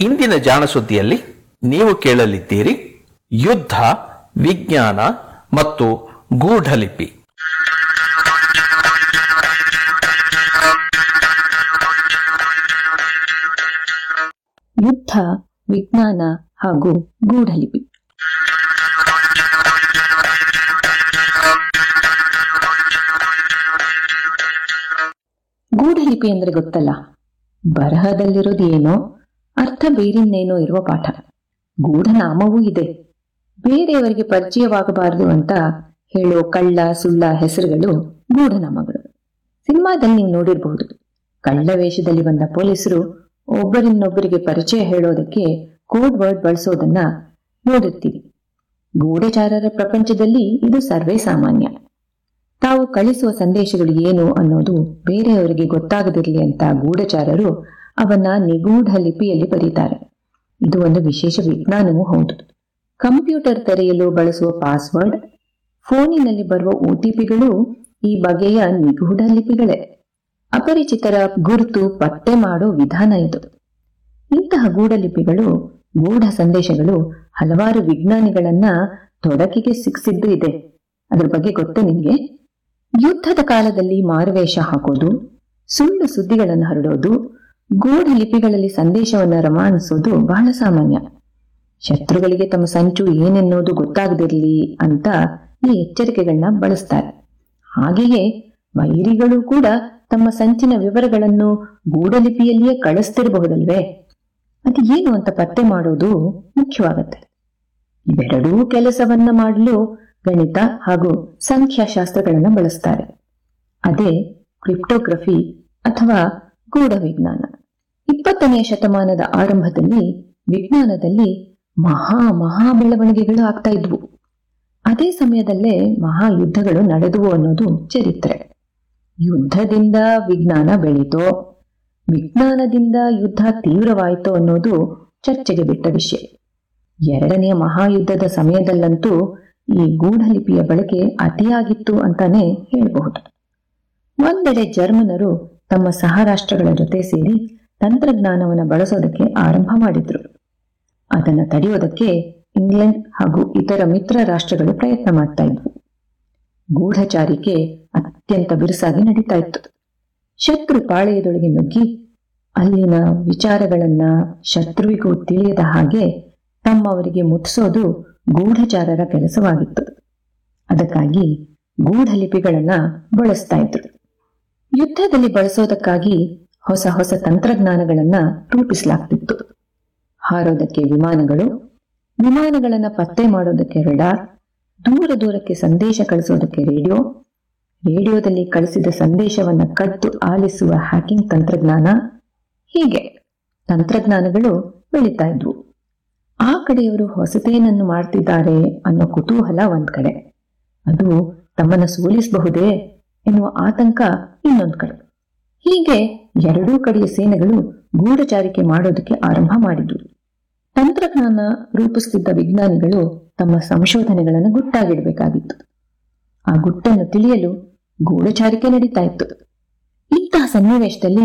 ಇಂದಿನ ಜಾಣಸುದ್ದಿಯಲ್ಲಿ ನೀವು ಕೇಳಲಿದ್ದೀರಿ ಯುದ್ಧ ವಿಜ್ಞಾನ ಮತ್ತು ಗೂಢಲಿಪಿ ಯುದ್ಧ ವಿಜ್ಞಾನ ಹಾಗೂ ಗೂಢಲಿಪಿ ಗೂಢಲಿಪಿ ಅಂದ್ರೆ ಗೊತ್ತಲ್ಲ ಬರಹದಲ್ಲಿರೋದು ಏನೋ ಅರ್ಥ ಬೇರಿನ್ನೇನೋ ಇರುವ ಪಾಠ ಗೂಢನಾಮವೂ ಇದೆ ಬೇರೆಯವರಿಗೆ ಪರಿಚಯವಾಗಬಾರದು ಅಂತ ಹೇಳೋ ಕಳ್ಳ ಸುಳ್ಳ ಹೆಸರುಗಳು ಗೂಢನಾಮಗಳು ಸಿನಿಮಾದಲ್ಲಿ ನೀವು ನೋಡಿರಬಹುದು ಕಳ್ಳ ವೇಷದಲ್ಲಿ ಬಂದ ಪೊಲೀಸರು ಒಬ್ಬರಿನ್ನೊಬ್ಬರಿಗೆ ಪರಿಚಯ ಹೇಳೋದಕ್ಕೆ ಕೋಡ್ ವರ್ಡ್ ಬಳಸೋದನ್ನ ನೋಡಿರ್ತೀವಿ ಗೂಢಚಾರರ ಪ್ರಪಂಚದಲ್ಲಿ ಇದು ಸರ್ವೇ ಸಾಮಾನ್ಯ ತಾವು ಕಳಿಸುವ ಸಂದೇಶಗಳು ಏನು ಅನ್ನೋದು ಬೇರೆಯವರಿಗೆ ಗೊತ್ತಾಗದಿರಲಿ ಅಂತ ಗೂಢಚಾರರು ಅವನ್ನ ನಿಗೂಢ ಲಿಪಿಯಲ್ಲಿ ಬರೀತಾರೆ ಇದು ಒಂದು ವಿಶೇಷ ವಿಜ್ಞಾನವೂ ಹೌದು ಕಂಪ್ಯೂಟರ್ ತೆರೆಯಲು ಬಳಸುವ ಪಾಸ್ವರ್ಡ್ ಫೋನಿನಲ್ಲಿ ಬರುವ ಒಟಿಪಿಗಳು ಈ ಬಗೆಯ ನಿಗೂಢ ಲಿಪಿಗಳೇ ಅಪರಿಚಿತರ ಗುರುತು ಪತ್ತೆ ಮಾಡೋ ವಿಧಾನ ಇದು ಇಂತಹ ಗೂಢಲಿಪಿಗಳು ಗೂಢ ಸಂದೇಶಗಳು ಹಲವಾರು ವಿಜ್ಞಾನಿಗಳನ್ನ ತೊಡಕಿಗೆ ಸಿಕ್ಸಿದ್ದು ಇದೆ ಅದ್ರ ಬಗ್ಗೆ ಗೊತ್ತೇ ನಿಮ್ಗೆ ಯುದ್ಧದ ಕಾಲದಲ್ಲಿ ಮಾರುವೇಷ ಹಾಕೋದು ಸುಳ್ಳು ಸುದ್ದಿಗಳನ್ನು ಹರಡೋದು ಗೂಢ ಲಿಪಿಗಳಲ್ಲಿ ಸಂದೇಶವನ್ನ ರವಾನಿಸೋದು ಬಹಳ ಸಾಮಾನ್ಯ ಶತ್ರುಗಳಿಗೆ ತಮ್ಮ ಸಂಚು ಏನೆನ್ನೋದು ಗೊತ್ತಾಗದಿರಲಿ ಅಂತ ಈ ಎಚ್ಚರಿಕೆಗಳನ್ನ ಬಳಸ್ತಾರೆ ಹಾಗೆಯೇ ವೈರಿಗಳು ಕೂಡ ತಮ್ಮ ಸಂಚಿನ ವಿವರಗಳನ್ನು ಗೂಢಲಿಪಿಯಲ್ಲಿಯೇ ಕಳಿಸ್ತಿರಬಹುದಲ್ವೇ ಅದು ಏನು ಅಂತ ಪತ್ತೆ ಮಾಡೋದು ಮುಖ್ಯವಾಗತ್ತೆ ಇವೆರಡೂ ಕೆಲಸವನ್ನ ಮಾಡಲು ಗಣಿತ ಹಾಗೂ ಸಂಖ್ಯಾಶಾಸ್ತ್ರಗಳನ್ನ ಬಳಸ್ತಾರೆ ಅದೇ ಕ್ರಿಪ್ಟೋಗ್ರಫಿ ಅಥವಾ ಗೂಢ ವಿಜ್ಞಾನ ಇಪ್ಪತ್ತನೆಯ ಶತಮಾನದ ಆರಂಭದಲ್ಲಿ ವಿಜ್ಞಾನದಲ್ಲಿ ಮಹಾ ಮಹಾ ಬೆಳವಣಿಗೆಗಳು ಆಗ್ತಾ ಇದ್ವು ಅದೇ ಸಮಯದಲ್ಲೇ ಮಹಾ ಯುದ್ಧಗಳು ನಡೆದುವು ಅನ್ನೋದು ಚರಿತ್ರೆ ಯುದ್ಧದಿಂದ ವಿಜ್ಞಾನ ಬೆಳೀತೋ ವಿಜ್ಞಾನದಿಂದ ಯುದ್ಧ ತೀವ್ರವಾಯಿತೋ ಅನ್ನೋದು ಚರ್ಚೆಗೆ ಬಿಟ್ಟ ವಿಷಯ ಎರಡನೆಯ ಮಹಾಯುದ್ಧದ ಸಮಯದಲ್ಲಂತೂ ಈ ಗೂಢಲಿಪಿಯ ಬಳಕೆ ಅತಿಯಾಗಿತ್ತು ಅಂತಾನೆ ಹೇಳಬಹುದು ಒಂದೆಡೆ ಜರ್ಮನರು ತಮ್ಮ ಸಹರಾಷ್ಟ್ರಗಳ ಜೊತೆ ಸೇರಿ ತಂತ್ರಜ್ಞಾನವನ್ನು ಬಳಸೋದಕ್ಕೆ ಆರಂಭ ಮಾಡಿದ್ರು ಅದನ್ನ ತಡೆಯೋದಕ್ಕೆ ಇಂಗ್ಲೆಂಡ್ ಹಾಗೂ ಇತರ ಮಿತ್ರ ರಾಷ್ಟ್ರಗಳು ಪ್ರಯತ್ನ ಮಾಡ್ತಾ ಇದ್ವು ಗೂಢಚಾರಿಕೆ ಅತ್ಯಂತ ಬಿರುಸಾಗಿ ನಡೀತಾ ಇತ್ತು ಶತ್ರು ಪಾಳೆಯದೊಳಗೆ ನುಗ್ಗಿ ಅಲ್ಲಿನ ವಿಚಾರಗಳನ್ನ ಶತ್ರುವಿಗೂ ತಿಳಿಯದ ಹಾಗೆ ತಮ್ಮವರಿಗೆ ಮುಟ್ಟಿಸೋದು ಗೂಢಚಾರರ ಕೆಲಸವಾಗಿತ್ತು ಅದಕ್ಕಾಗಿ ಗೂಢಲಿಪಿಗಳನ್ನ ಬಳಸ್ತಾ ಇದ್ರು ಯುದ್ಧದಲ್ಲಿ ಬಳಸೋದಕ್ಕಾಗಿ ಹೊಸ ಹೊಸ ತಂತ್ರಜ್ಞಾನಗಳನ್ನ ರೂಪಿಸಲಾಗ್ತಿತ್ತು ಹಾರೋದಕ್ಕೆ ವಿಮಾನಗಳು ವಿಮಾನಗಳನ್ನ ಪತ್ತೆ ಮಾಡೋದಕ್ಕೆ ರೆಡಾರ್ ದೂರ ದೂರಕ್ಕೆ ಸಂದೇಶ ಕಳಿಸೋದಕ್ಕೆ ರೇಡಿಯೋ ರೇಡಿಯೋದಲ್ಲಿ ಕಳಿಸಿದ ಸಂದೇಶವನ್ನ ಕದ್ದು ಆಲಿಸುವ ಹ್ಯಾಕಿಂಗ್ ತಂತ್ರಜ್ಞಾನ ಹೀಗೆ ತಂತ್ರಜ್ಞಾನಗಳು ಬೆಳೀತಾ ಇದ್ವು ಆ ಕಡೆಯವರು ಹೊಸತೇನನ್ನು ಮಾಡ್ತಿದ್ದಾರೆ ಅನ್ನೋ ಕುತೂಹಲ ಒಂದ್ ಕಡೆ ಅದು ತಮ್ಮನ್ನ ಸೋಲಿಸಬಹುದೇ ಎನ್ನುವ ಆತಂಕ ಇನ್ನೊಂದ್ ಕಡೆ ಹೀಗೆ ಎರಡೂ ಕಡೆಯ ಸೇನೆಗಳು ಗೂಢಚಾರಿಕೆ ಮಾಡೋದಕ್ಕೆ ಆರಂಭ ಮಾಡಿದ್ವು ತಂತ್ರಜ್ಞಾನ ರೂಪಿಸುತ್ತಿದ್ದ ವಿಜ್ಞಾನಿಗಳು ತಮ್ಮ ಸಂಶೋಧನೆಗಳನ್ನು ಗುಟ್ಟಾಗಿಡಬೇಕಾಗಿತ್ತು ಆ ಗುಟ್ಟನ್ನು ತಿಳಿಯಲು ಗೂಢಚಾರಿಕೆ ನಡೀತಾ ಇತ್ತು ಇಂತಹ ಸನ್ನಿವೇಶದಲ್ಲಿ